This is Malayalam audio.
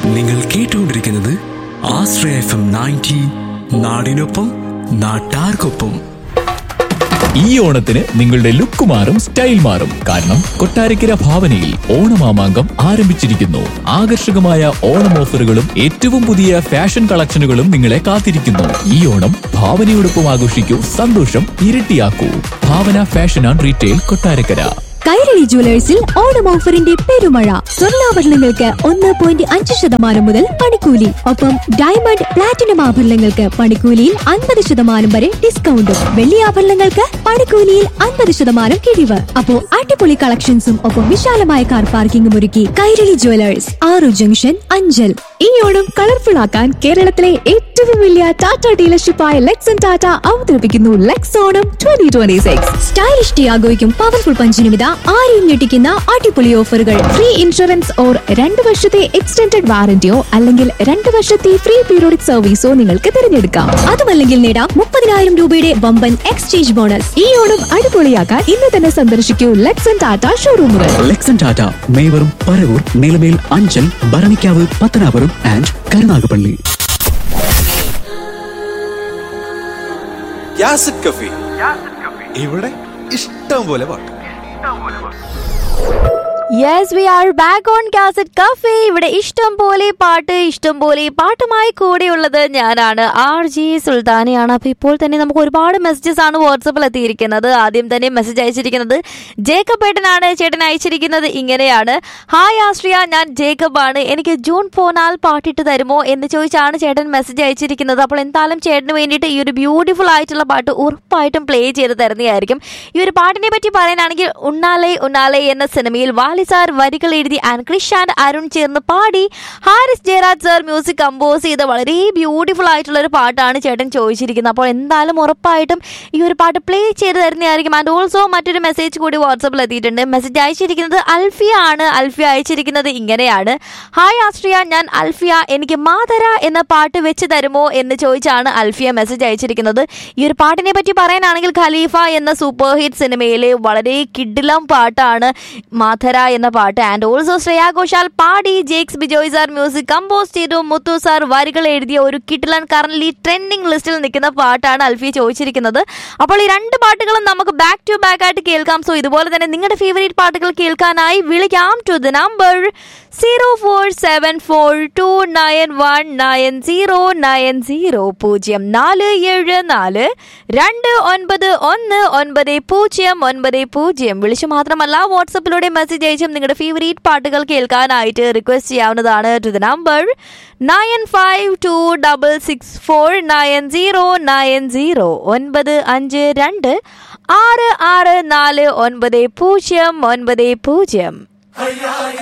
നിങ്ങൾ കേട്ടുകൊണ്ടിരിക്കുന്നത് ആശ്രയ എഫ് എം നയൻറ്റി നാടിനൊപ്പം നാട്ടാർക്കൊപ്പം ഈ ഓണത്തിന് നിങ്ങളുടെ ലുക്ക് മാറും സ്റ്റൈൽ മാറും കാരണം കൊട്ടാരക്കര ഭാവനയിൽ ഓണമാമാങ്കം ആരംഭിച്ചിരിക്കുന്നു ആകർഷകമായ ഓണം ഓഫറുകളും ഏറ്റവും പുതിയ ഫാഷൻ കളക്ഷനുകളും നിങ്ങളെ കാത്തിരിക്കുന്നു ഈ ഓണം ഭാവനയോടൊപ്പം ആഘോഷിക്കൂ സന്തോഷം ഇരട്ടിയാക്കൂ Bhavana fashion and retail Kottarakkara Kairali ജുവലേഴ്സിൽ ഓണം ഓഫറിന്റെ പെരുമഴ സ്വർണ്ണാഭരണങ്ങൾക്ക് ഒന്ന് പോയിന്റ് അഞ്ച് ശതമാനം മുതൽ പണിക്കൂലി ഒപ്പം ഡയമണ്ട് പ്ലാറ്റിനം ആഭരണങ്ങൾക്ക് പണിക്കൂലിയിൽ അൻപത് ശതമാനം വരെ ഡിസ്കൗണ്ടും വെള്ളി ആഭരണങ്ങൾക്ക് പണിക്കൂലിയിൽ അൻപത് ശതമാനം കിഴിവ് അപ്പോ അടിപൊളി കളക്ഷൻസും ഒപ്പം വിശാലമായ കാർ പാർക്കിംഗും ഒരുക്കി കൈരളി ജുവലേഴ്സ് ആറു ജംഗ്ഷൻ അഞ്ചൽ ഈ ഓണം കളർഫുൾ ആക്കാൻ കേരളത്തിലെ ഏറ്റവും വലിയ ടാറ്റ ഡീലർഷിപ്പായ ലെക്സൺ ടാറ്റ അവതരിപ്പിക്കുന്നു Lex Onam twenty twenty six stylish ടിയാഗോയ്ക്കും പവർഫുൾ പഞ്ചിനുമിത ആരെയും ഞെട്ടിക്കുന്ന അടിപൊളി ഓഫറുകൾ ഫ്രീ ഇൻഷുറൻസ് ഓർ രണ്ട് വർഷത്തെ എക്സ്റ്റൻഡഡ് വാറന്റിയോ അല്ലെങ്കിൽ രണ്ട് വർഷത്തെ ഫ്രീ പീരിയോഡിക് സർവീസോ നിങ്ങൾക്ക് തിരഞ്ഞെടുക്കാം അതുമല്ലെങ്കിൽ നേടാം മുപ്പതിനായിരം രൂപയുടെ വമ്പൻ എക്സ്ചേഞ്ച് ബോണസ് ഈ ഓണം അടിപൊളിയാക്കാൻ ഇന്ന് തന്നെ സന്ദർശിക്കൂ ലെക്സൺ ടാറ്റ ഷോറൂമുകൾ ലെക്സൺ ടാറ്റ മേവറും പരവൂർ നിലമേൽ അഞ്ചൽ ഭരണിക്കാവ് പത്തനാപുരം ആൻഡ് കരുനാഗപ്പള്ളി യാസിഡ് കഫി ഇവിടെ ഇഷ്ടം പോലെ പാട്ട് yes we are back on cassette cafe ഇവിടെ ഇഷ്ടം പോലെ പാട്ട് ഇഷ്ടം പോലെ പാട്ടുമായി കൂടെയുള്ളത് ഞാനാണ് ആർ ജി സുൽത്താനയാണ് അപ്പോൾ ഇപ്പോൾ തന്നെ നമുക്ക് ഒരുപാട് മെസ്സേജസ് ആണ് വാട്സപ്പിൽ എത്തിയിരിക്കുന്നത് ആദ്യം തന്നെ മെസ്സേജ് അയച്ചിരിക്കുന്നത് ജേക്കബ് ഏട്ടനാണ് ചേട്ടൻ അയച്ചിരിക്കുന്നത് ഇങ്ങനെയാണ് ഹായ് ആശ്രിയ ഞാൻ ജേക്കബ് ആണ് എനിക്ക് ജൂൺ പോനാൽ പാട്ടിട്ട് തരുമോ എന്ന് ചോദിച്ചാണ് ചേട്ടൻ മെസ്സേജ് അയച്ചിരിക്കുന്നത് അപ്പോൾ എന്തായാലും ചേട്ടന് വേണ്ടിയിട്ട് ഈ ഒരു ബ്യൂട്ടിഫുൾ ആയിട്ടുള്ള പാട്ട് ഉറപ്പായിട്ടും പ്ലേ ചെയ്ത് തരുന്നതായിരിക്കും ഈ ഒരു പാട്ടിനെ പറ്റി പറയാനാണെങ്കിൽ ഉണ്ണാലേ ഉണ്ണാലേ എന്ന സിനിമയിൽ വാലി സാർ വരികൾ എഴുതി ആൻഡ് ക്രിഷ് ആൻഡ് അരുൺ ചേർന്ന് പാടി Harris Jayaraj sir music compose ചെയ്ത വളരെ ബ്യൂട്ടിഫുൾ ആയിട്ടുള്ള ഒരു പാട്ടാണ് ചേട്ടൻ ചോദിച്ചിരിക്കുന്നത് അപ്പോൾ എന്തായാലും ഉറപ്പായിട്ടും ഈ ഒരു പാട്ട് പ്ലേ ചെയ്ത് തരുന്നതായിരിക്കും ആൻഡ് ഓൾസോ മറ്റൊരു മെസ്സേജ് കൂടി വാട്സപ്പിൽ എത്തിയിട്ടുണ്ട് മെസ്സേജ് അയച്ചിരിക്കുന്നത് അൽഫിയ ആണ് അൽഫിയ അയച്ചിരിക്കുന്നത് ഇങ്ങനെയാണ് ഹായ് ആശ്രിയ ഞാൻ അൽഫിയ എനിക്ക് മാതര എന്ന പാട്ട് വെച്ച് തരുമോ എന്ന് ചോദിച്ചാണ് അൽഫിയ മെസ്സേജ് അയച്ചിരിക്കുന്നത് ഈ ഒരു പാട്ടിനെ പറ്റി പറയാനാണെങ്കിൽ ഖലീഫ എന്ന സൂപ്പർ ഹിറ്റ് സിനിമയിലെ വളരെ കിഡിലം പാട്ടാണ് മാധര എന്ന പാട്ട് ആൻഡ് ഓൾസോ ശ്രേയ ഘോഷാൽ പാടി Jakes Bejoy sir music compose ചെയ്തു മുത്തു സാർ വരികൾ എഴുതിയ ഒരു കിഡിലൻ കറന്റ് ട്രെൻഡിങ് ലിസ്റ്റിൽ നിൽക്കുന്ന പാട്ടാണ് അൽഫി ചോദിച്ചിരിക്കുന്നത് അപ്പോൾ ഈ രണ്ട് പാട്ടുകളും നമുക്ക് ബാക്ക് ടു ബാക്ക് ആയിട്ട് കേൾക്കാം സോ ഇതുപോലെ തന്നെ നിങ്ങളുടെ ഫേവറേറ്റ് പാട്ടുകൾ കേൾക്കാനായി വിളിക്കാം to the number zero four seven four two nine one nine zero nine zero പൂജ്യം നാല് ഏഴ് നാല് രണ്ട് ഒൻപത് ഒന്ന് ഒൻപത് പൂജ്യം ഒൻപത് പൂജ്യം വിളിച്ചു മാത്രമല്ല വാട്സപ്പിലൂടെ മെസ്സേജ് അയച്ചും നിങ്ങളുടെ ഫേവറേറ്റ് പാട്ടുകൾ കേൾക്കാനായിട്ട് റിക്വസ്റ്റ് ചെയ്യാവുന്നതാണ് to the number nine five two double six four nine zero nine zero ഒൻപത് അഞ്ച് രണ്ട് ആറ് ആറ് നാല് ഒൻപത് പൂജ്യം ഒൻപത് പൂജ്യം